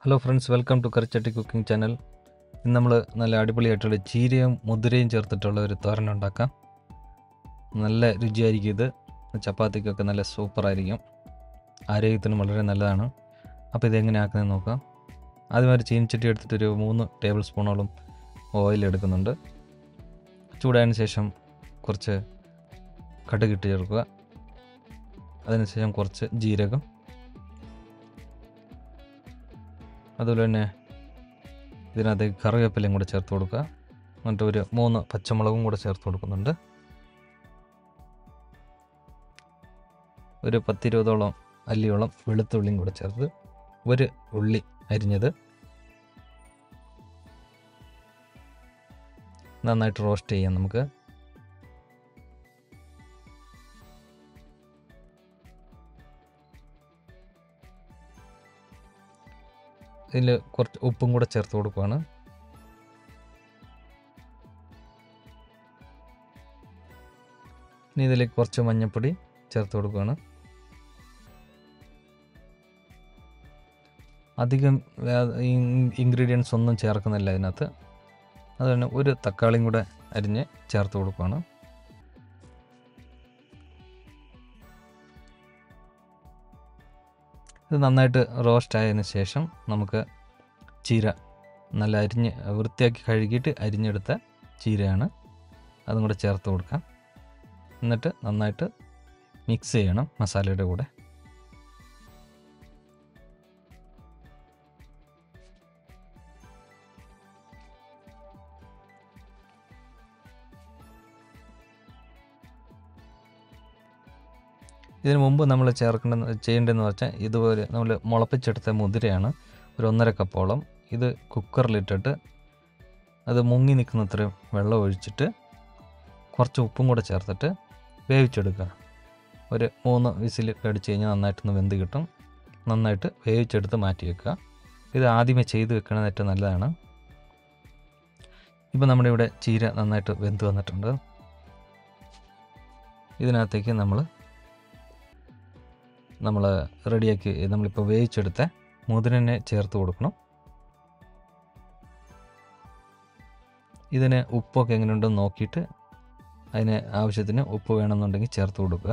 hello friends welcome to Karichatti cooking channel ഇന്ന് നമ്മൾ നല്ല അടിപൊളിയായിട്ടുള്ള ചീരയും മുതിരയും ചേർത്തിട്ടുള്ള ഒരു തോരൻ ഉണ്ടാക്കാം നല്ല രുചിയായിരിക്കും ഇത് ചപ്പാത്തിക്കൊക്കെ നല്ല സൂപ്പറായിരിക്കും ആരോഗ്യത്തിനും വളരെ നല്ലതാണ് അപ്പോൾ ഇതെങ്ങനെ ആക്കുന്നത് നോക്കാം ആദ്യം ഒരു ചീനിച്ചട്ടി എടുത്തിട്ട് ഒരു മൂന്ന് ടേബിൾ സ്പൂണോളം ഓയിൽ എടുക്കുന്നുണ്ട് ചൂടായതിനു ശേഷം കുറച്ച് കടുകിട്ട് ചേർക്കുക അതിനുശേഷം കുറച്ച് ജീരകം അതുപോലെ തന്നെ ഇതിനകത്തേക്ക് കറിവേപ്പിലയും കൂടെ ചേർത്ത് കൊടുക്കുക എന്നിട്ട് ഒരു മൂന്ന് പച്ചമുളകും കൂടെ ചേർത്ത് കൊടുക്കുന്നുണ്ട് ഒരു പത്തിരുപതോളം അല്ലിയോളം വെളുത്തുള്ളിയും കൂടെ ചേർത്ത് ഒരു ഉള്ളി അരിഞ്ഞത് നന്നായിട്ട് റോസ്റ്റ് ചെയ്യാം നമുക്ക് ഇതിൽ കുറച്ച് ഉപ്പും കൂടെ ചേർത്ത് കൊടുക്കുകയാണ് ഇനി ഇതിലേക്ക് കുറച്ച് മഞ്ഞൾപ്പൊടി ചേർത്ത് കൊടുക്കുകയാണ് അധികം ഇൻഗ്രീഡിയൻസ് ഒന്നും ചേർക്കുന്നില്ല ഇതിനകത്ത് അതുതന്നെ ഒരു തക്കാളിയും കൂടെ അരിഞ്ഞ് ചേർത്ത് കൊടുക്കുകയാണ് ഇത് നന്നായിട്ട് റോസ്റ്റ് ആയതിനു ശേഷം നമുക്ക് ചീര നല്ല അരിഞ്ഞ് വൃത്തിയാക്കി കഴുകിയിട്ട് അരിഞ്ഞെടുത്ത ചീരയാണ് അതും കൂടെ ചേർത്ത് കൊടുക്കാം എന്നിട്ട് നന്നായിട്ട് മിക്സ് ചെയ്യണം മസാലയുടെ കൂടെ ഇതിന് മുമ്പ് നമ്മൾ ചേർക്കേണ്ട ചെയ്യേണ്ടതെന്ന് വെച്ചാൽ ഇതുപോലെ നമ്മൾ മുളപ്പിച്ചെടുത്ത മുതിരയാണ് ഒരു ഒന്നര കപ്പോളം ഇത് കുക്കറിലിട്ടിട്ട് അത് മുങ്ങി നിൽക്കുന്നത്രയും വെള്ളം ഒഴിച്ചിട്ട് കുറച്ച് ഉപ്പും കൂടെ ചേർത്തിട്ട് വേവിച്ചെടുക്കുക ഒരു മൂന്ന് വിസിൽ കടിച്ച് കഴിഞ്ഞാൽ നന്നായിട്ടൊന്ന് വെന്ത് കിട്ടും നന്നായിട്ട് വേവിച്ചെടുത്ത് മാറ്റി വെക്കുക ഇത് ആദ്യമേ ചെയ്ത് വെക്കണത് ഏറ്റവും നല്ലതാണ് ഇപ്പോൾ നമ്മുടെ ഇവിടെ ചീര നന്നായിട്ട് വെന്ത് വന്നിട്ടുണ്ട് ഇതിനകത്തേക്ക് നമ്മൾ നമ്മൾ റെഡിയാക്കി നമ്മളിപ്പോൾ വേവിച്ചെടുത്ത മുതിരനെ ചേർത്ത് കൊടുക്കണം ഇതിന് ഉപ്പൊക്കെ എങ്ങനെയുണ്ടെന്ന് നോക്കിയിട്ട് അതിന് ആവശ്യത്തിന് ഉപ്പ് വേണമെന്നുണ്ടെങ്കിൽ ചേർത്ത് കൊടുക്കുക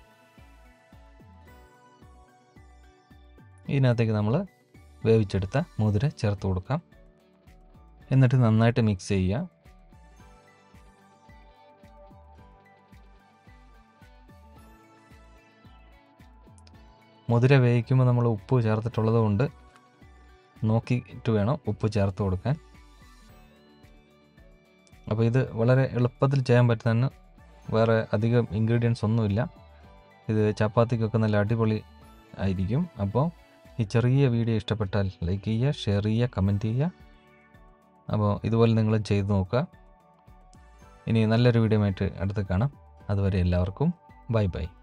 ഇതിനകത്തേക്ക് നമ്മൾ വേവിച്ചെടുത്ത മുതിര ചേർത്ത് കൊടുക്കാം എന്നിട്ട് നന്നായിട്ട് മിക്സ് ചെയ്യുക മുതിര വേവിക്കുമ്പോൾ നമ്മൾ ഉപ്പ് ചേർത്തിട്ടുള്ളത് കൊണ്ട് നോക്കിയിട്ട് വേണം ഉപ്പ് ചേർത്ത് കൊടുക്കാൻ അപ്പോൾ ഇത് വളരെ എളുപ്പത്തിൽ ചെയ്യാൻ പറ്റുന്നതിന് വേറെ അധികം ഇൻഗ്രീഡിയൻസ് ഒന്നുമില്ല ഇത് ചപ്പാത്തിക്കൊക്കെ നല്ല അടിപൊളി ആയിരിക്കും അപ്പോൾ ഈ ചെറിയ വീഡിയോ ഇഷ്ടപ്പെട്ടാൽ ലൈക്ക് ചെയ്യുക ഷെയർ ചെയ്യുക കമൻറ്റ് ചെയ്യുക അപ്പോൾ ഇതുപോലെ നിങ്ങൾ ചെയ്ത് നോക്കുക ഇനി നല്ലൊരു വീഡിയോ ആയിട്ട് അടുത്ത് കാണാം അതുവരെ എല്ലാവർക്കും ബൈ ബൈ